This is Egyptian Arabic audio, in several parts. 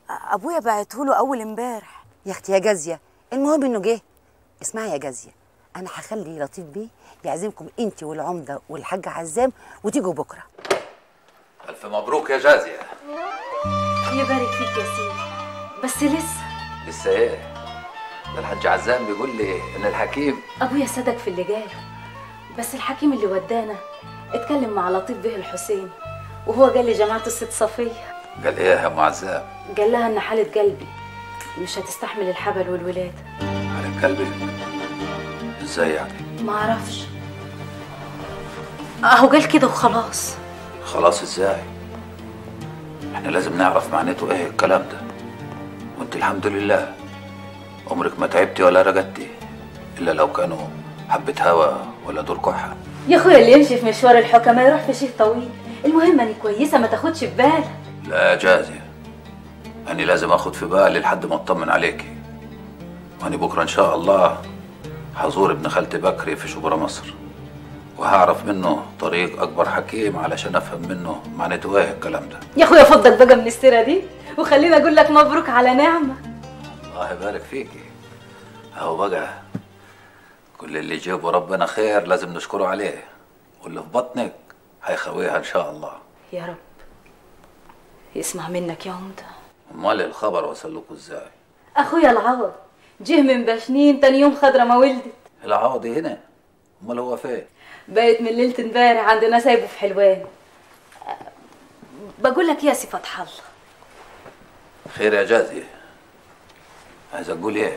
ابويا بعته اول امبارح يا اختي يا جازيه المهم انه جه اسمعي يا جازيه انا هخلي لطيف بيه يعزمكم انت والعمده والحاج عزام وتيجوا بكره ألف مبروك يا جازية يبارك فيك يا سيدي بس لسه لسه إيه؟ ده الحاج عزام بيقول لي إن الحكيم ابويا صدق في اللي جاله بس الحكيم اللي ودانا اتكلم مع لطيف به الحسيني وهو قال لي جماعه الست صفيه قال إيه يا أم عزام؟ قال لها ان حاله قلبي مش هتستحمل الحبل والولاده على قلبي إزاي يعني؟ ما اعرفش اهو قال كده وخلاص خلاص إزاي؟ إحنا لازم نعرف معناته إيه الكلام ده وأنت الحمد لله عمرك ما تعبتي ولا رقدتي إلا لو كانوا حبة هوا ولا دور كحة يا اخويا اللي يمشي في مشوار الحكم ما يروح في شيء طويل المهم اني كويسه ما تاخدش في بالك لا يا جازية أنا لازم أخد في بالي لحد ما أطمن عليكي وأنا بكرة إن شاء الله هزور ابن خالتي بكري في شبرا مصر وهعرف منه طريق أكبر حكيم علشان أفهم منه معناته إيه الكلام ده يا اخويا فضك بقى من السيره دي وخليني اقول لك مبروك على نعمه الله يبارك فيكي أهو بقى كل اللي جابه ربنا خير لازم نشكره عليه واللي في بطنك هيخويها إن شاء الله يا رب يسمع منك يا عمده أمال الخبر وصل لكم إزاي اخويا العوض جه من بشنين تاني يوم خضرة ما ولدت العوضي هنا أمال هو فين بقت من ليله امبارح عندنا سايبه في حلوان أه، بقول لك يا سي فتح الله خير يا جازية عايز أقول إيه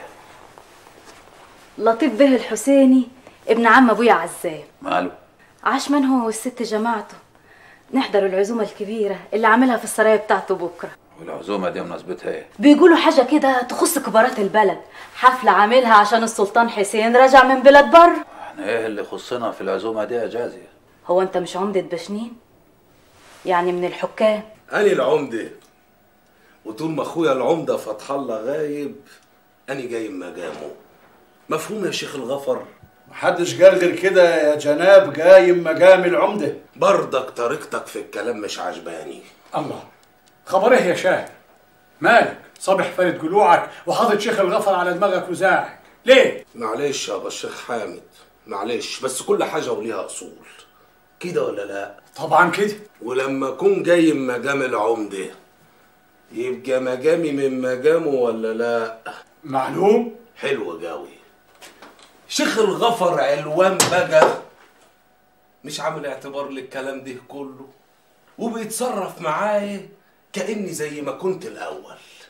لطيف به الحسيني ابن عم ابويا عزام ماله عاش من هو والست جماعته نحضر العزومة الكبيرة اللي عاملها في السرايا بتاعته بكرة والعزومة دي مناسبتها إيه بيقولوا حاجة كده تخص كبارات البلد حفلة عاملها عشان السلطان حسين راجع من بلاد بره احنا ايه اللي يخصنا في العزومة دي يا جازية هو انت مش عمدة بشنين يعني من الحكام أنا العمدة وطول ما أخويا العمدة فتح الله غايب أنا جاي مقامه مفهوم يا شيخ الغفر محدش قال غير كده يا جناب قايم مقام العمدة برضك طريقتك في الكلام مش عجباني الله خبر ايه يا شاهد مالك صابح فارد جلوعك وحاطط شيخ الغفر على دماغك وزاعك ليه معلش يا الشيخ حامد معلش بس كل حاجة وليها أصول كده ولا لا طبعا كده ولما أكون جاي من مقام العمدة يبقى مقامي من مقامه ولا لا معلوم حلو قوي شيخ الغفر علوان بقى مش عامل اعتبار للكلام ده كله وبيتصرف معايا كأني زي ما كنت الأول